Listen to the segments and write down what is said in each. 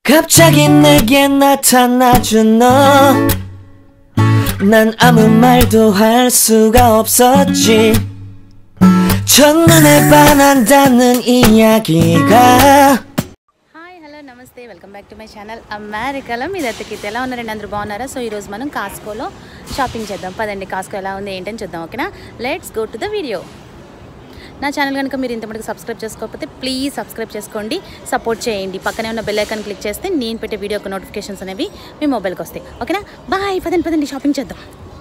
갑자기 내게 나타나준 너. 난 아무 말도 할 수가 없었지. 첫눈에 반한다는 이야기가 hi hello నమస్తే welcome back to my channel అమెరికాలో మీ దత్తకి ఎలా ఉన్నారండి అందరూ బాగున్నారా సో ఈరోజు మనం కాస్కోలో షాపింగ్ చేద్దాం పదండి కాస్కో ఎలా ఉంది ఏంటని చూద్దాం ఓకేనా let's go to the video నా ఛానల్ కనుక మీరు ఇంతమందికి సబ్స్క్రైబ్ చేసుకోకపోతే ప్లీజ్ సబ్స్క్రైబ్ చేసుకోండి సపోర్ట్ చేయండి పక్కనే ఉన్న బెల్ ఐకాన్ క్లిక్ చేస్తే నేను పెట్టే వీడియో యొక్క నోటిఫికేషన్స్ అనేవి మీ మొబైల్కి వస్తాయి ఓకేనా బాయ్ పదండి పదండి షాపింగ్ చేద్దాం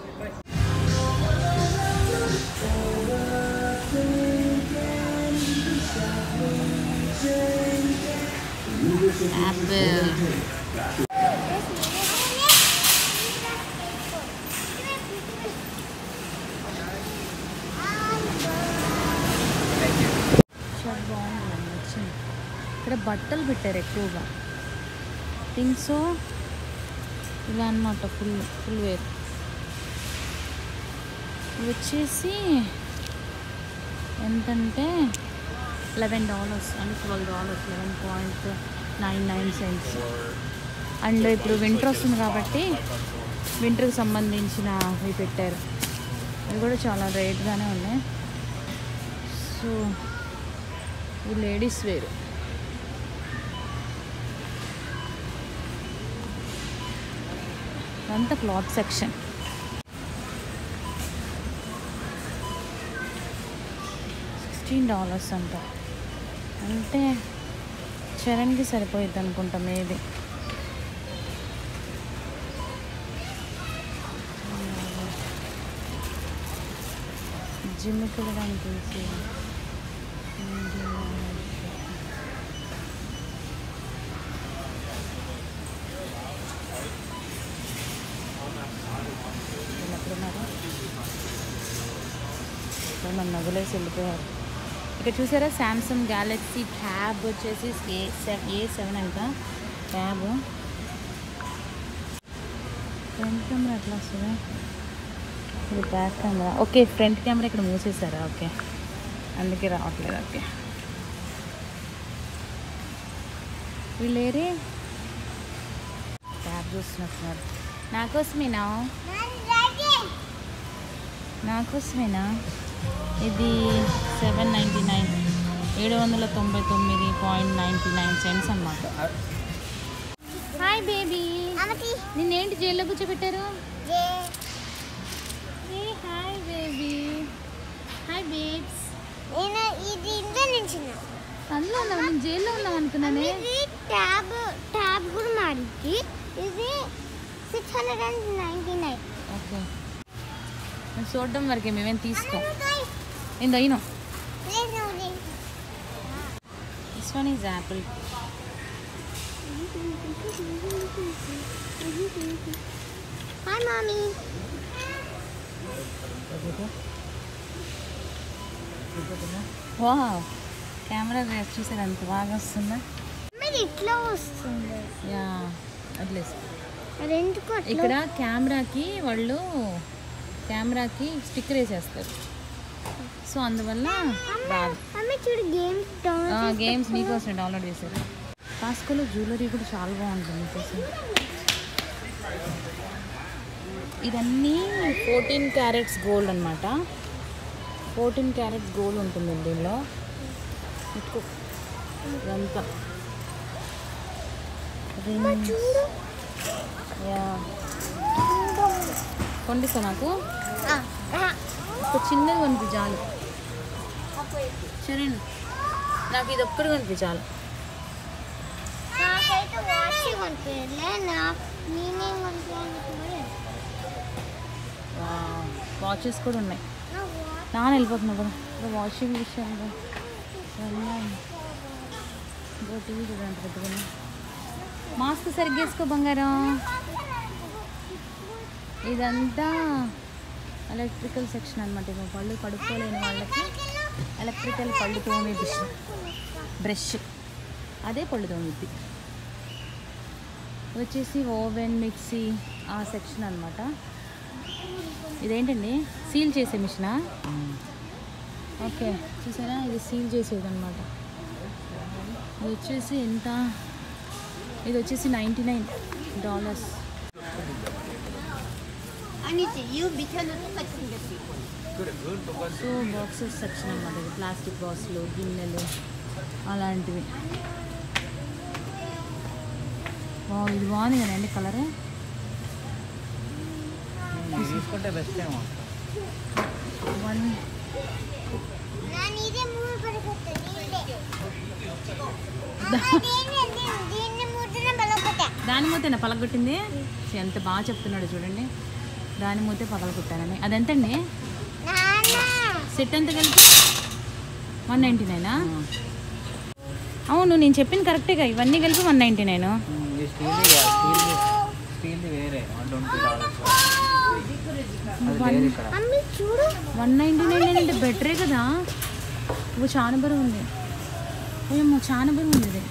చాలా బాగుంది నచ్చింది ఇక్కడ బట్టలు పెట్టారు ఎక్కువగా థింగ్స్ ఇలా అనమాట ఫుల్ ఫుల్ వేర్ ఇవి వచ్చేసి ఎంతంటే లెవెన్ డాలర్స్ అంటే twelve dollars eleven point nine nine cents and ఇప్పుడు వింటర్ వస్తుంది కాబట్టి వింటర్కి సంబంధించిన ఇవి పెట్టారు ఇవి కూడా చాలా రేట్గానే ఉన్నాయి సో ఇది లేడీస్ వేరు ఇదంతా క్లాత్ సెక్షన్ సిక్స్టీన్ డాలర్స్ అంట అంటే చరణ్కి సరిపోయిద్ది అనుకుంటా మేబీ జిమ్కి వెళ్ళడానికి తీసి వీళ్ళు ఎక్కడున్నారు ఇక్కడ నన్ను వదిలేసి వెళ్ళిపోయారు ఇక్కడ చూసారా శాంసంగ్ గ్యాలక్సీ ట్యాబ్ వచ్చేసి ఏ సెవెన్ ఏ సెవెన్ అంట ట్యాబ్ ఫ్రంట్ కెమెరా ఎట్లా వస్తుంది ఇది back camera okay front camera ఇక్కడ మూసేసారా ఓకే అందుకే రావట్లేదు ఓకే వీళ్ళేరే ట్యాబ్ చూస్తున్నట్టున్నారు నాకోసమేనా నాకోసమేనా ఇది సెవెన్ నైంటీ నైన్ ఏడు వందల తొంభై తొమ్మిది పాయింట్ నైంటీ నైన్ సెంట్స్ అనమాట హాయ్ బేబీ నిన్నేంటి జైల్లో కూర్చోబెట్టారు ఏ హాయ్ బేబీ హాయ్ బేబ్స్ నేను ఇది ఇంట్లో నించిన అందులో ఉన్నావు నేను జైల్లో ఉన్నావు అనుకున్నానే ఇది ట్యాబ్ ట్యాబ్ కూడా మారింది ఇది six hundred and ninety nine okay నేను చూడడం వరకే మేమేం తీసుకో నేను అయినా this one is Apple hi mommy వా కెమెరా చూసారు ఎంత బాగా వస్తుందా మీరు ఇట్లా వస్తుంది యా అట్లేసి అది ఎందుకు అట్లా ఇక్కడ కెమెరాకి వాళ్ళు కెమెరాకి స్టిక్కర్ వేసేస్తారు సో అందువల్ల రాదు మమ్మీ చూడు గేమ్స్ డౌన్ గేమ్స్ మీకోసం డౌన్లోడ్ చేశారు కాస్కోలో జ్యువెలరీ కూడా చాలా బాగుంటుంది మీకోసం ఇదన్నీ ఫోర్టీన్ క్యారెట్స్ గోల్డ్ అనమాట ఫోర్టీన్ క్యారెట్స్ గోల్డ్ ఉంటుంది దీనిలో ఇటుకో ఇదంతా Rings. యా కొండిస్తా నాకు ఒక చిన్నది కొనిపి చాలు సరే నాకు ఇది ఒక్కటి కొనిపి చాలు నాకైతే వాచ్ కొనిపించలే నా నేనేం కొనిపించాలి వాచెస్ కూడా ఉన్నాయి నా వాచ్ నాన్న వెళ్ళిపోతున్నావు కదా ఇంకా వాషింగ్ మిషన్ ఇంకో టీవీ చూడండి పెద్దగా మాస్క్ సరిగ్గా వేసుకో బంగారం ఇదంతా ఎలక్ట్రికల్ సెక్షన్ అనమాట ఇక పళ్ళు కడుక్కోలేని వాళ్ళకి ఎలక్ట్రికల్ పళ్ళు తోమే బ్రష్ బ్రష్ అదే పళ్ళు తోమిద్ది వచ్చేసి ఓవెన్ మిక్సీ ఆ సెక్షన్ అనమాట ఇదేంటండి సీల్ చేసే మిషనా ఓకే చూసారా ఇది సీల్ చేసేది అనమాట ఇది వచ్చేసి ఎంత ఇది వచ్చేసి ninety nine dollars 아니지 이 밑에는 똑같이 생겼지 so boxes section అనమాట ఇది ప్లాస్టిక్ బాక్స్లు గిన్నెలు అలాంటివి వా, ఇది బాగుంది కదండి కలర్ తీసుకుంటే బెస్ట్ ఏమో వన్ 난 이제 물을 버렸어 니인데 엄마 니는 니는 물들은 발라보자 దాని మూతేనా పగలగొట్టింది ఎంత బాగా చెప్తున్నాడు చూడండి దాని మూతే పగలగొట్టానని అదెంతండి 나나 సెట్ ఎంత కలిపి వన్ నైంటీ నైనా అవును నేను చెప్పింది కరెక్టేగా ఇవన్నీ కలిపి వన్ నైంటీ నైన్ ఇది స్టీల్ది స్టీల్ది స్టీల్ది వేరే వన్ ట్వంటీ డాలర్స్ అది లేదు ఇక్కడ మమ్మీ చూడు వన్ నైంటీ నైన్ అంటే బెటరే కదా ఓ చాలా బరువు ఉంది ఏమో చాలా బరువు ఉంది ఇది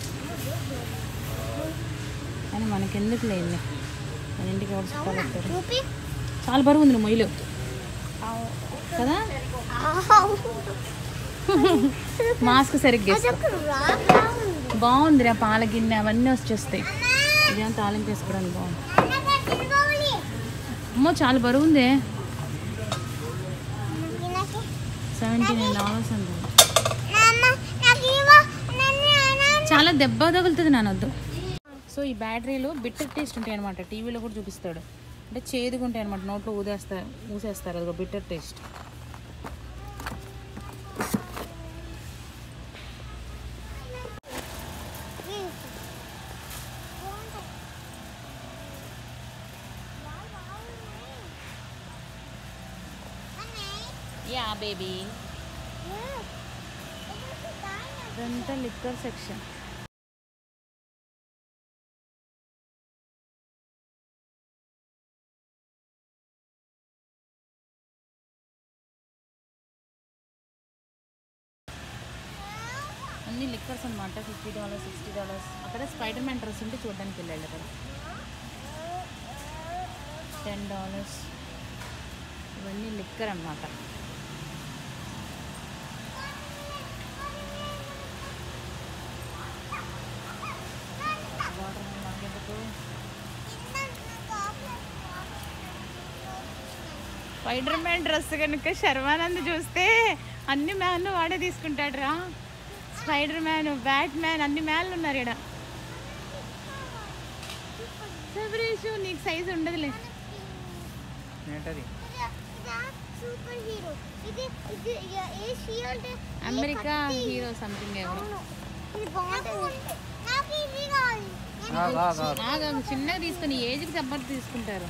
కానీ మనకెందుకు లేదు మన ఇంటికి ఎవరు చుట్టాలు చూపి చాలా బరువు ఉంది నువ్వు మొయ్యలు కదా మాస్క్ సరిగ్గా వేసుకో. అదొక రాక్ లా ఉంది బాగుంది రా పాల గిన్నె అవన్నీ వచ్చేస్తాయి ఇదేం తాలింపు వేసుకోవడానికి బాగుంది అన్నగా తిరగవాలి అమ్మో చాలా బరువు ఉంది నాకు సెవెంటీ నైన్ డాలర్స్ అండి నాన్న నాకు ఇవ్వ నన్ను నాన్న చాలా దెబ్బ తగులుతుంది నానొద్దు సో ఈ బ్యాటరీలు బిట్టర్ టేస్ట్ ఉంటాయి అనమాట టీవీలో కూడా చూపిస్తాడు అంటే చేదుగా ఉంటాయి అనమాట నోట్లో ఊదేస్తారు ఊసేస్తారు అది బిట్టర్ టేస్ట్ యా బేబీ ఇదంతా లిక్కర్ సెక్షన్ అన్ని లిక్కర్స్ అనమాట ఫిఫ్టీ డాలర్స్ సిక్స్టీ డాలర్స్ అక్కడ స్పైడర్ మ్యాన్ డ్రెస్ ఉంటే చూడడానికి వెళ్ళాడు అక్కడ టెన్ డాలర్స్ ఇవన్నీ లిక్కర్ అన్నమాట వాటర్ మనకెందుకు స్పైడర్ మ్యాన్ డ్రెస్ కనుక శర్వానంద్ చూస్తే అన్ని మ్యాన్లు వాడే తీసుకుంటాడు రా స్పైడర్ మ్యాన్ బ్యాట్ మ్యాన్ అన్ని మ్యాన్లు ఉన్నారు ఇక్కడ సబరీషు నీకు సైజ్ ఉండదులే ఏంటది సూపర్ హీరో ఇది ఇది ఏ షీల్డ్ అమెరికా హీరో సంథింగ్ ఎవరు అవును ఇది బాగుంటుంది నాకు ఇది కావాలి ఆగు, ఆగు, ఆగు. ఆగా చిన్నగా తీసుకుని ఏజ్కి తగ్గట్టు తీసుకుంటారు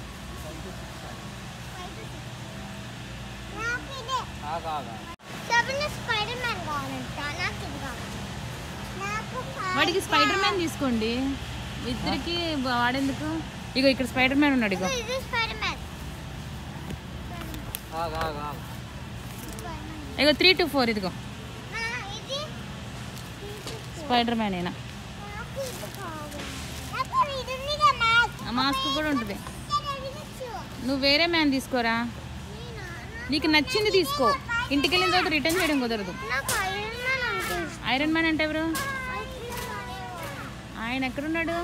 నాకు ఇదే ఆగు, ఆగు, ఆగు. సెవెన్ స్పైడర్ మ్యాన్ కావాలంట నాకు ఇది కావాలి నాకు వాడికి స్పైడర్ మ్యాన్ తీసుకోండి ఇద్దరికి వాడేందుకు ఇగో ఇక్కడ స్పైడర్ మ్యాన్ ఉన్నాడు ఇగో ఇది స్పైడర్ మ్యాన్ ఆగు, ఆగు, ఆగు. ఇగో త్రీ టు ఫోర్ ఇదిగో ఇది స్పైడర్ మ్యాన్ అయినా నాకు ఇది కావాలి నాకు ఇది ఉంది కదా మ్యాక్ ఆ మాస్క్ కూడా ఉంటుంది అడిగచ్చు నువ్వు వేరే మ్యాన్ తీసుకోరా నీకు నచ్చింది తీసుకో ఇంటికి వెళ్ళిన తర్వాత రిటర్న్ చేయడం కుదరదు నాకు ఐరన్ మ్యాన్ అంటే ఇష్టం. ఐరన్ మ్యాన్ అంటే ఎవరు ఐరన్ మ్యాన్ ఆయన ఎక్కడున్నాడు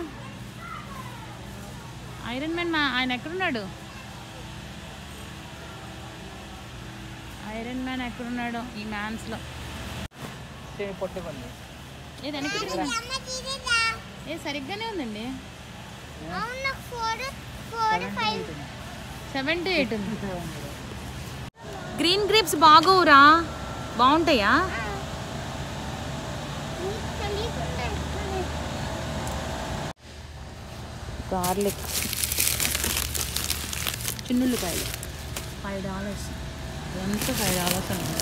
ఐరన్ మ్యాన్ మా ఆయన ఎక్కడున్నాడు ఐరన్ మ్యాన్ ఎక్కడున్నాడు ఈ మ్యాన్స్లో చేయి పొట్టి పని ఏది వెనక్కి తిరిగినా? అమ్మకి ఇదేదా? ఏ సరిగ్గానే ఉందండి అవును నాకు four four five seven two eight ఉంది గ్రీన్ గ్రేప్స్ బాగోవురా బాగుంటాయా నీకు తెలియకుండా ఇస్తుంది. గార్లిక్ చిన్నుల్లిపాయలు ఫైవ్ డాలర్స్ ఎంత ఫైవ్ డాలర్స్ అండి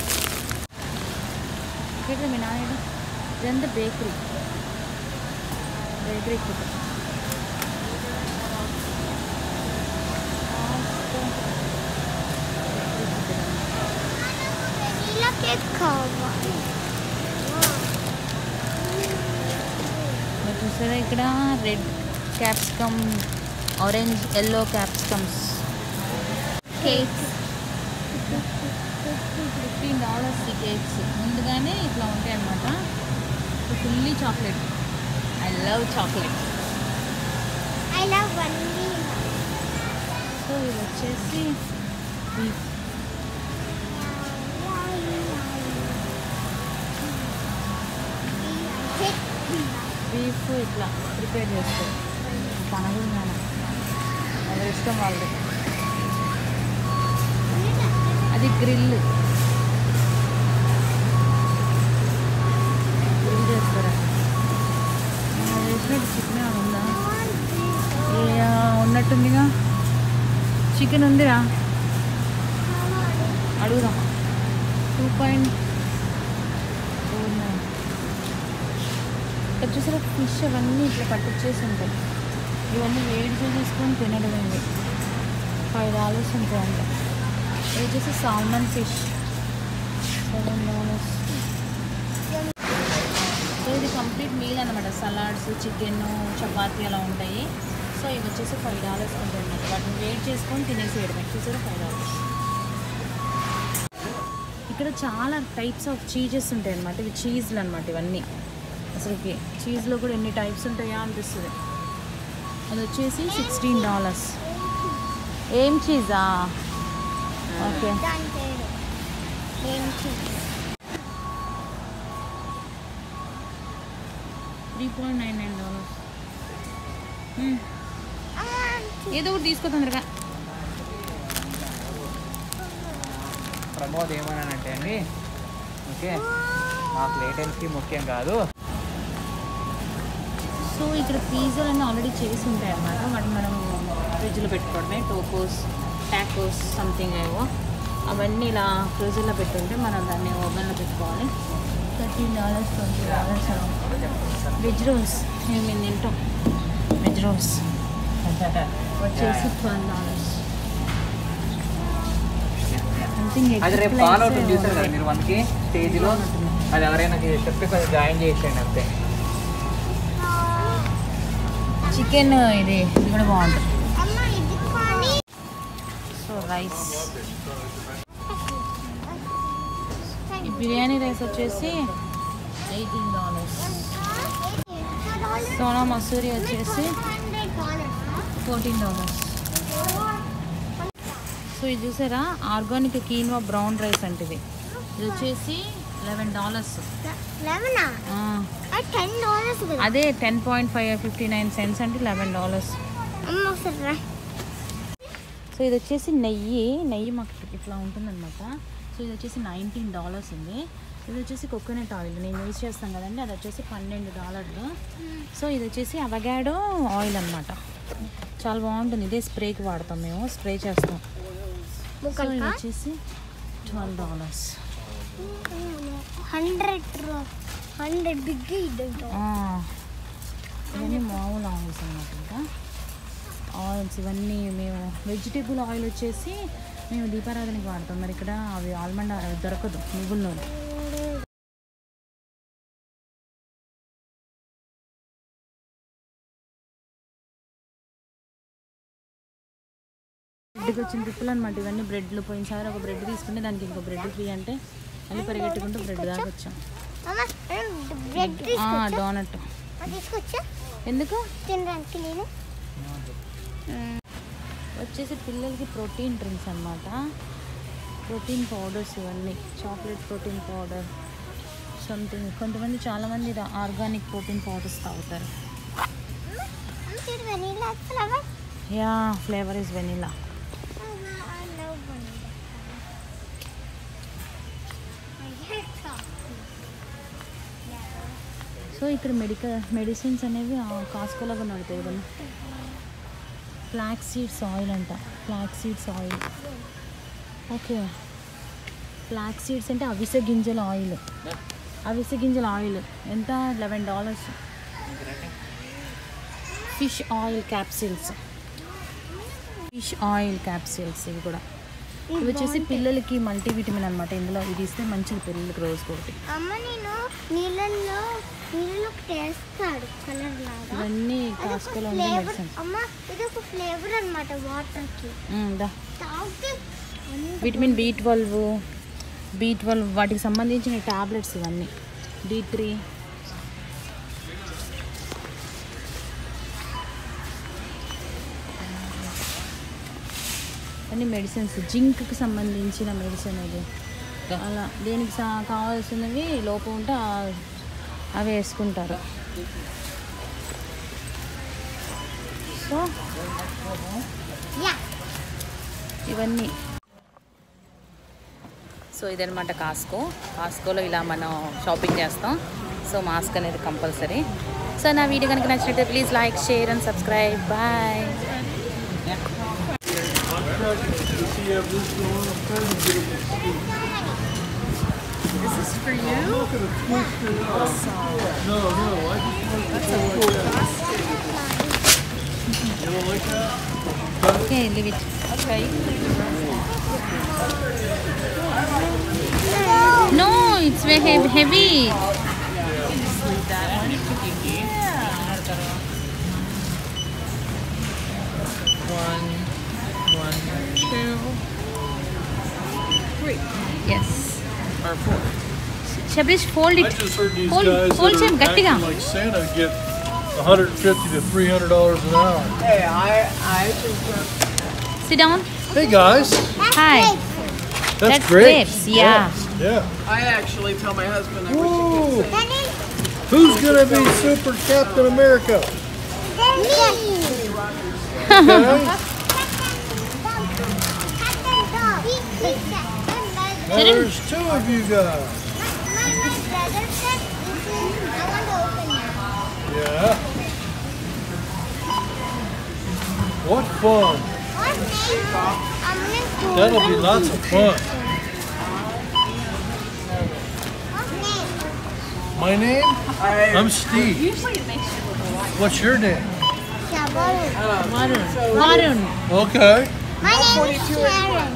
ఇక్కడ మీ నాయుడు ఇదంతా bakery bakery food vanilla cake కావాలి మీరు చూసారా ఇక్కడ red capsicum orange yellow capsicums cakes fifteen dollars ఈ కేక్స్ ముందుగానే ఇట్లా ఉంటాయి అన్నమాట fully chocolate I love chocolate వచ్చేసి బీఫ్ బీఫ్ ఇట్లా ప్రిపేర్ చేస్తారు పనలు ఎవరి ఇష్టం వాళ్ళు అది గ్రిల్ గ్రిల్ చేస్తారా మనం వేసినట్టు చికెన్ ఉందా ఏ, ఆ, ఉన్నట్టుందిగా చికెన్ ఉందిరా అడుగుదాం టూ పాయింట్ ఫోర్ నైన్ ఇక్కడ చూసారా ఫిష్ అవన్నీ ఇట్లా పట్టించేసి ఉంటాయి ఇవన్నీ వేడి చేసేసుకొని తినడం ఇవి ఫైవ్ డాలర్స్ ఉంటాయంట ఇది వచ్చేసి salmon fish seven dollars so ఇది కంప్లీట్ మీల్ అనమాట సలాడ్స్ చికెన్ చపాతీ అలా ఉంటాయి సో ఇవి వచ్చేసి ఫైవ్ డాలర్స్ ఉంటాయి అన్నమాట వాటిని వెయిట్ చేసుకొని తినేసేయడమే చూసారా ఫైవ్ డాలర్స్ ఇక్కడ చాలా టైప్స్ ఆఫ్ చీజెస్ ఉంటాయి అనమాట ఇవి చీజ్లు అనమాట ఇవన్నీ అసలుకి చీజ్లో కూడా ఎన్ని టైప్స్ ఉంటాయా అనిపిస్తుంది అది వచ్చేసి సిక్స్టీన్ డాలర్స్ ఏం చీజా ఓకే దాని పేరు ఏంటి three point nine nine dollars ఏదో ఒకటి తీసుకో తొందరగా ప్రమోద్ ఏమన్నానంటే అండి ఓకే మాకు లేటెన్సీ ముఖ్యం కాదు సో ఇక్కడ పిజ్జాలు అన్నీ ఆల్రెడీ చేసి ఉంటాయి అన్నమాట వాటి మనం ఫ్రిడ్జ్లో పెట్టుకోవడమే టోకోస్ టాకోస్ సంథింగ్ ఏవో అవన్నీ ఇలా ఫ్రిడ్జ్లో పెట్టుంటే మనం దాన్ని ఓవెన్లో పెట్టుకోవాలి thirteen dollars twenty dollars veg rolls మేము మేము తింటాం వెజ్ రోల్స్ వచ్చేసి ట్వెల్వ్ డాలర్స్ సంథింగ్ అది రేపు ఫాలో అవుతుంది చూసారు కదా మీరు మనకి స్టేజ్లో అది ఎవరైనా చెప్పి కొంచెం జాయిన్ చేసేయండి అంతే చికెన్ ఇది ఇది కూడా బాగుంటుంది అమ్మ ఇది కానీ సో రైస్ ఈ బిర్యానీ రైస్ వచ్చేసి ఎయిటీన్ డాలర్స్ సోనా మసూరి వచ్చేసి hundred dollars fourteen dollars so ఇది చూసారా ఆర్గానిక్ కీన్వా బ్రౌన్ రైస్ అంటే ఇది ఇది వచ్చేసి లెవెన్ డాలర్స్ లెవెనా అది టెన్ డాలర్స్ కదా అదే ten point five fifty nine cents అంటే లెవెన్ డాలర్స్ అమ్మ ఒకసారి రా సో ఇది వచ్చేసి నెయ్యి నెయ్యి మాకు ఇట్లా ఉంటుందన్నమాట సో ఇది వచ్చేసి నైన్టీన్ డాలర్స్ ఉంది ఇది వచ్చేసి కోకోనట్ ఆయిల్ నేను యూజ్ చేస్తాను కదండి అది వచ్చేసి పన్నెండు డాలర్లు సో ఇది వచ్చేసి అవగాడో ఆయిల్ అన్నమాట చాలా బాగుంటుంది ఇదే స్ప్రేకి వాడతాం మేము స్ప్రే చేస్తాం సో ఇది ముక్కలుగా వచ్చేసి twelve dollars hundred hundred big ఇద్దంట ఇవన్నీ మామూలు ఆయిల్స్ అన్నమాట ఇంకా ఆయిల్స్ ఇవన్నీ మేము వెజిటేబుల్ ఆయిల్ వచ్చేసి మేము దీపారాధనకి వాడతాం మరి ఇక్కడ అవి ఆల్మండ్ ఆయిల్ దొరకదు నువ్వుల నూనె బ్రెడ్కి వచ్చిన ట్రిప్పులు అనమాట ఇవన్నీ బ్రెడ్లు పోయినసారి ఒక బ్రెడ్ తీసుకుంటే దానికి ఇంకో బ్రెడ్ ఫ్రీ అంటే మళ్ళీ పరిగెట్టుకుంటూ బ్రెడ్ దాకా వచ్చాం అమ్మ బ్రెడ్ డోనట్ తీసుకొచ్చా ఎందుకు తినడానికి నేను వచ్చేసి పిల్లలకి ప్రోటీన్ డ్రింక్స్ అన్నమాట ప్రోటీన్ పౌడర్స్ ఇవన్నీ చాక్లెట్ ప్రోటీన్ పౌడర్ సంథింగ్ కొంతమంది చాలామంది ఆర్గానిక్ ప్రోటీన్ పౌడర్స్ తాగుతారు అమ్మ చూడు vanilla flower yeah flavour is vanilla I love vanilla. I hate chocolate. So ఇక్కడ మెడికల్ మెడిసిన్స్ అనేవి కాస్కోలో కూడా నడుతాయి కదా ఫ్లాక్ సీడ్స్ ఆయిల్ అంట flax seeds oil okay flax seeds అంటే అవిసె గింజల ఆయిల్ అవిసె గింజల ఆయిల్ ఎంత eleven dollars fish oil capsules fish oil capsules ఇవి కూడా ఇవి వచ్చేసి పిల్లలకి మల్టీవిటమిన్ అనమాట ఇందులో ఇది ఇస్తే మంచిది పిల్లలకి రోజుకి ఒకటి అమ్మ నేను నీళ్ళల్లో నీళ్ళలో వేస్తాడు కలర్ లాగా ఇవన్నీ అదొక కాస్కోలో ఉండే ఫ్లేవర్ మెడిసిన్స్ అమ్మ ఇది ఒక ఫ్లేవర్ అనమాట వాటర్ కి దా తాగితే vitamin B twelve B twelve వాటికి సంబంధించిన టాబ్లెట్స్ ఇవన్నీ డి త్రీ అన్ని మెడిసిన్స్ జింక్కి సంబంధించిన మెడిసిన్ ఇది అలా దేనికి సా కావాల్సినవి లోపం ఉంటే ఆ- అవి వేసుకుంటారు సో యా ఇవన్నీ సో ఇదనమాట కాస్కో కాస్కోలో ఇలా మనం షాపింగ్ చేస్తాం సో మాస్క్ అనేది కంపల్సరీ సో నా వీడియో కనుక నచ్చినట్లయితే please like share and subscribe bye okay leave it no it's very heavy One, one, two, three. Yes Or four. షబీష్ fold I it just heard these Hold- guys hold that him, are గట్టిగా. acting like Santa get 150 to 300 dollars an hour. Hey, I, I just sit down Hey guys, hi that's, That's great. grapes, yeah. Yeah. I actually tell my husband I wish Woo! Daddy, Who's gonna be Super Captain America? Daddy. Okay? There's two of you guys. Yeah. What fun! That'll be lots of fun. My name? I'm Steve. What's your name? Varun Varun Okay. My name is Sharon.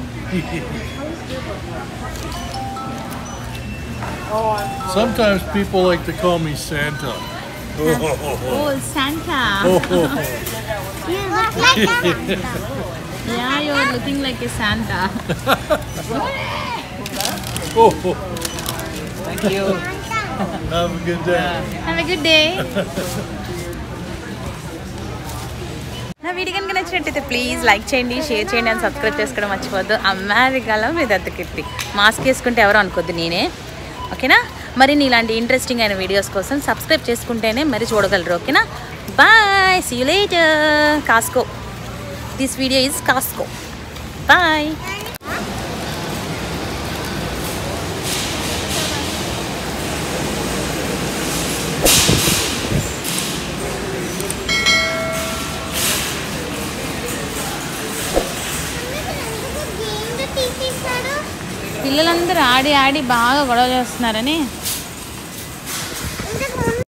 Sometimes people like to call me Santa. Oh Santa You look like a yeah you are looking like a Santa Thank you. Have a good day. Have a good day నా video కనుక నచ్చినట్టయితే please like చేయండి share చేయండి అని subscribe చేసుకోవడం మర్చిపోవద్దు అమెరికాలో మీ దత్తకీర్తి mask వేసుకుంటే ఎవరు అనుకోద్దు నేనే ఓకేనా మరి ఇలాంటి ఇంట్రెస్టింగ్ అయిన వీడియోస్ కోసం సబ్స్క్రైబ్ చేసుకుంటేనే మరి చూడగలరు ఓకేనా bye see you later Costco this video is Costco bye తీసేశాడు పిల్లలందరూ ఆడి ఆడి బాగా గొడవ చేస్తున్నారని